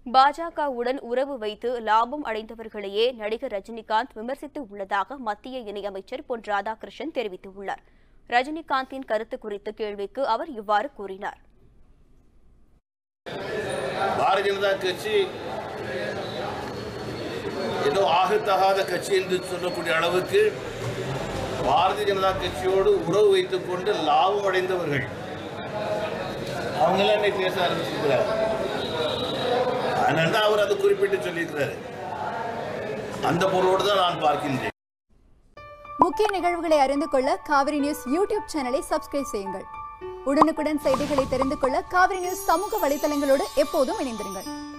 பாஜகவுடன் உறவு வைத்து லாபம் அடைந்தவர்களையே நடிகர் ரஜினிகாந்த் விமர்சித்து உள்ளதாக மத்திய இணையமைச்சர் பொன் ராதாகிருஷ்ணன் தெரிவித்துள்ளார் ரஜினிகாந்தின் கருத்து குறித்த கேள்விக்கு அவர் இவ்வாறு கூறினார் பாரதிய ஜனதா கட்சி ஏதோ ஆகத்தகாத கட்சி என்று சொல்லக்கூடிய அளவுக்கு பாரதிய ஜனதா கட்சியோடு உறவு வைத்துக் கொண்டு லாபம் அடைந்தவர்கள் அவங்களாம் இன்னைக்கு பேச ஆரம்பிச்சிருக்கிறார் அதனால தான் அவர் அதை குறிப்பிட்டு சொல்லியிருக்கிறாரு அந்த பொருளோடு தான் நான் பார்க்கின்றேன் முக்கிய நிகழ்வுகளை அறிந்து கொள்ள காவிரி நியூஸ் யூடியூப் சேனலை சப்ஸ்கிரைப் செய்யுங்கள் உடனுக்குடன் செய்திகளை தெரிந்து கொள்ள காவிரி நியூஸ் சமூக வலைதளங்களோடு எப்போதும் இணைந்திருங்கள்